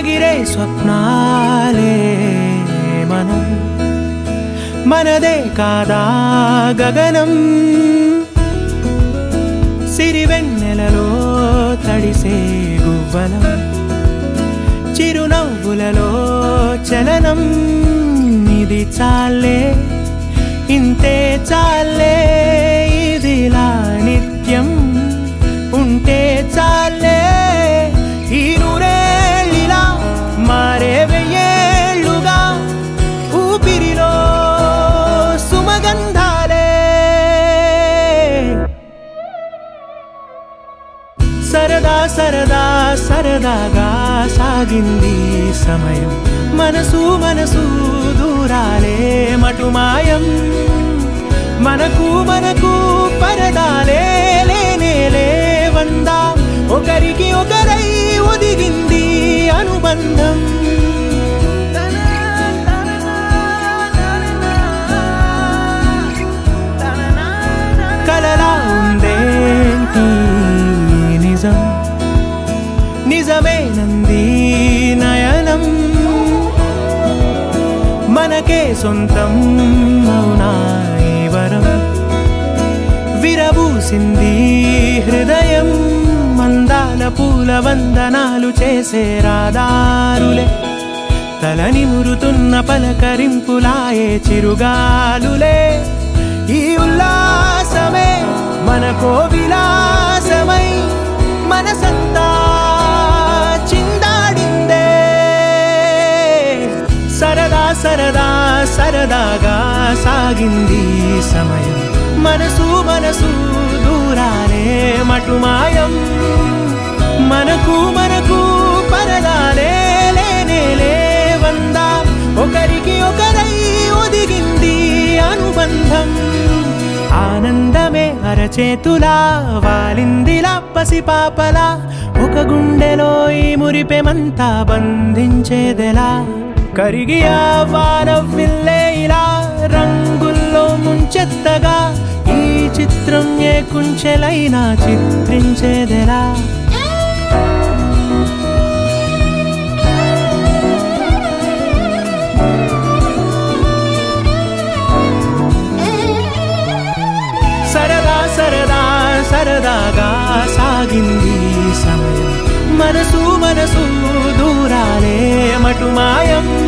ఎగిరే స్వప్నాలే మనం మనదే కాదా గగనం సిరివెన్నెలలో తడిసే గువ్వలం చిరునవ్వులలో చలనం ఇది చాలే ఇంతే చాలే ఇదిలా నిత్యం ఉంటే చాలే ఈ నూరేళ్ళిలా మారే వెయ్యేళ్ళుగా ఊపిరిలో సుమగంధాలే సరదా సరదా సరదాగా సాగింది సమయం మనసు మనసు దూరాలే మటుమాయం మనకు మనకు పరదాలే లేనే లేవందా ఒకరికి ఒకరై ఒదిగింది అనుబంధం కలలా ఉందేంటి నిజం నిజమేనంది నయనం మనకే సొంతం అవునా ఈ వరం విరబూసింది హృదయం మందాల పూల వందనాలు చేసే రాదారులే తల నిమురుతున్న పలకరింపులాయే చిరుగాలులే ఈ ఉల్లాసమే మనకో విలాసమై మనసంతా చిందాడిందే సరదా సరదా సరదాగా సాగింది సమయం మనసు మనసు దూరాలే మటుమాయం మనకు మనకు పరదాలే లేనే లేవందా ఒకరికి ఒకరై ఒదిగింది అనుబంధం ఆనందమే అరచేతులా వాలిందిలా పసిపాపలా ఒక గుండెలో ఈ మురిపెమంతా బంధించేదెలా కరిగి వానవిల్లే ఇలా రంగుల్లో ముంచెత్తగా ఈ చిత్రం ఏ కుంచెలైనా చిత్రించేదెలా సరదా సరదా సరదాగా సాగింది సమయం మనసు మనసు దూరాలే మటుమాయం